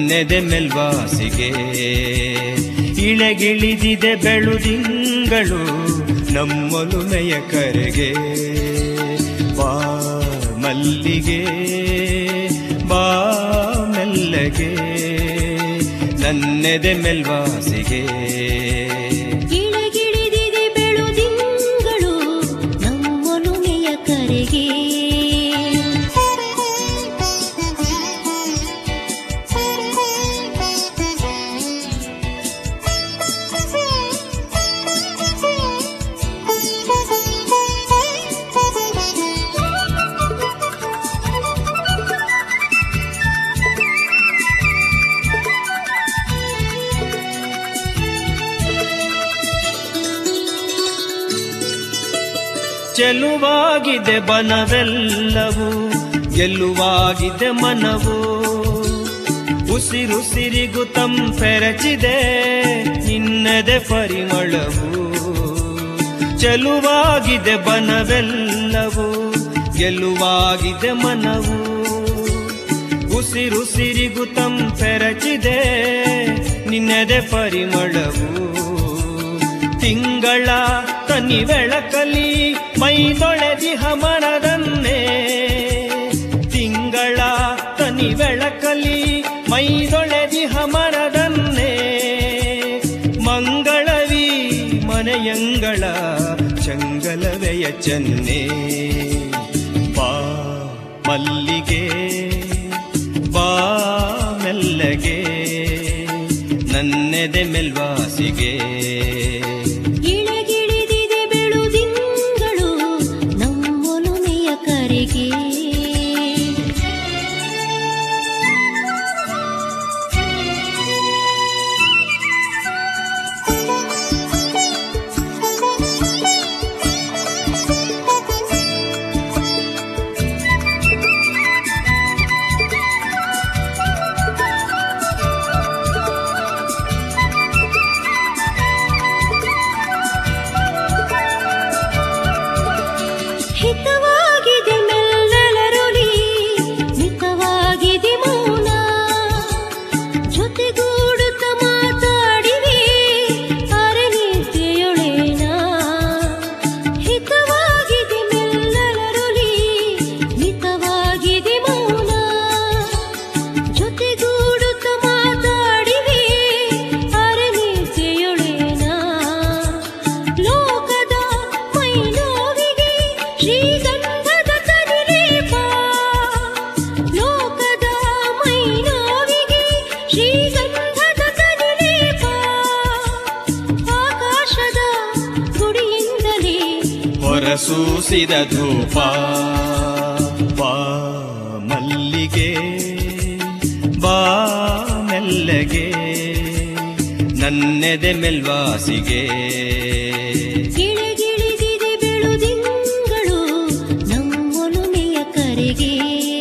ನನ್ನೆದೆ ಮೆಲ್ವಾಸಿಗೆ ಇಳೆಗಿಳಿದಿದೆ ಬೆಳುದಿಂಗಳು ನಮ್ಮೊಲುಮೆಯ ಕರೆಗೆ ಬಾ ಮಲ್ಲಿಗೆ ಬಾ ಮೆಲ್ಲಗೆ ನನ್ನೆದೆ ಮೆಲ್ವಾಸಿಗೆ ಇಳಗಿಳಿದಿದೆ ಬೆಳುದಿಂಗಳು ನಮ್ಮೊಲುಮೆಯ ಕರೆಗೆ ಚೆಲುವಾಗಿದೆ ಬನವೆಲ್ಲವೂ ಗೆಲ್ಲುವಾಗಿದೆ ಮನವು ಉಸಿರುಸಿರಿಗು ತಂಪೆರಚಿದೆ ನಿನ್ನದೆ ಪರಿಮಳವು ಚೆಲುವಾಗಿದೆ ಬನವೆಲ್ಲವೂ ಗೆಲ್ಲುವಾಗಿದೆ ಮನವು ಉಸಿರುಸಿರಿಗು ತಂಪೆರಚಿದೆ ನಿನ್ನದೆ ಪರಿಮಳವು ತಿಂಗಳ ತನಿ ಬೆಳಕಲಿ ಮೈದೊಳೆದಿಹ ಮನದನ್ನೇ ತಿಂಗಳ ತನಿ ಬೆಳಕಲಿ ಮೈದೊಳೆದಿಹ ಮನದನ್ನೇ ಮಂಗಳವಿ ಮನೆಯಂಗಳ ಚಂಗಲವೆಯ ಚೆನ್ನೆ ಬಾ ಮಲ್ಲಿಗೆ ಬಾ ಮೆಲ್ಲಗೆ ನನ್ನೆದೆ ಮೆಲ್ವಾಸಿಗೆ ಇಳಗಿಳಿದಿದೆ ಬೆಳುದಿಂಗಳು ನಮ್ಮೊಲುಮೆಯ ಕರೆಗೆ ಹಿತವಾಗಿದೆ ಮೆಲ್ಲಲರುಳಿ ಮಿತವಾಗಿದೆ ಮೌನ ಜೊತೆಗೂಡುತ್ತ ಮಾತಾಡಿವೆ ಅರನಿದ್ದೆಯೊಳೇನ ಹಿತವಾಗಿದೆ ಮೆಲ್ಲಲರುಳಿ ಮಿತವಾಗಿದೆ ಮೌನ ಜೊತೆಗೂಡುತ್ತ ಮಾತಾಡಿವೆ ಅರನಿದ್ದೆಯೊಳೇನ ಲೋಕದ ಮೈನೋವಿಗೆ ಶ್ರೀಗಂಧದ ತನಿಲೇಪ ಲೋಕದ ಮೈನೋವಿಗೆ ಶ್ರೀಗಂಧದ ತನಿಲೇಪ ಆಕಾಶದ ಗುಡಿಯಿಂದಲೇ ಹೊರಸೂಸಿದ ಧೂಪ ಬಾ ಮಲ್ಲಿಗೆ ಬಾ ಮೆಲ್ಲಗೆ ನನ್ನೆದೆ ಮೆಲ್ವಾಸಿಗೆ ಗಿಳಿಗಿಳಿದಿದೆ ಬೆಳುದಿಂಗಳು ನಮ್ಮೊಲುಮೆಯ ಕರೆಗೆ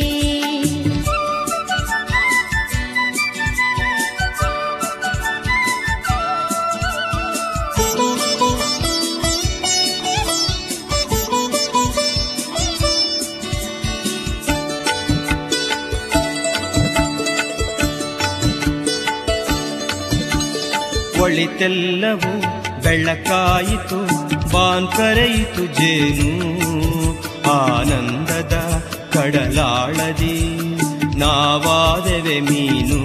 ಒಳಿತೆಲ್ಲವೂ ಬೆಳಕಾಯಿತು ಬಾನ್ಕರೆಯಿತು ಜೇನು ಆನಂದದ ಕಡಲಾಳದಿ ನಾವಾದೆವೆ ಮೀನು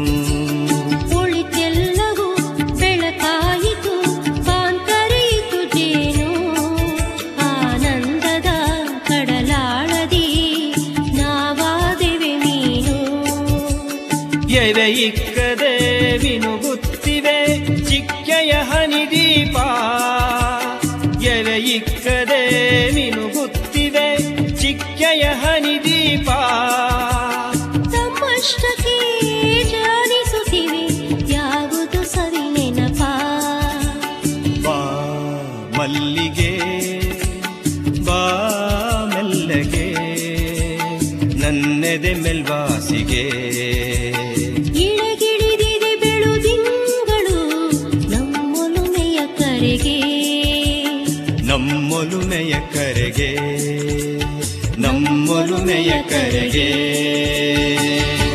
ಒಳಿತೆಲ್ಲವೂ ಬೆಳಕಾಯಿತು ಬಾಂಕರೆಯಿತು ಜೇನು ಆನಂದದ ಕಡಲಾಳದಿ ನಾವಾದೆವೆ ನೀನು ಎವೆ ಇಕ್ಕದೆ ವಿನುಗುತ್ತಿವೆ ಚಿಕ್ಕೆಯ ಹನಿದೀಪ ಎವೆ ಇಕ್ಕದೆ ಮಿನುಗುತ್ತಿವೆ ಚಿಕ್ಕೆಯ ಹನಿದೀಪ ತಮ್ಮಷ್ಟಕ್ಕೆ ಜಾಲಿಸುತ್ತಿವೆ ಯಾವುದು ಸವಿ ನೆನಪ ಬಾ ಮಲ್ಲಿಗೆ ಬಾ ಮೆಲ್ಲಗೆ ನನ್ನೆದೆ ಮೆಲ್ವಾಸಿಗೆ ಇಳಗಿಳಿದಿದೆ ಬೆಳುದಿಂಗಳು ನಮ್ಮೊಲುಮೆಯ ಕರೆಗೆ ನಮ್ಮೊಲುಮೆಯ ಕರೆಗೆ ನಮ್ಮೊಲುಮೆಯ ಕರೆಗೆ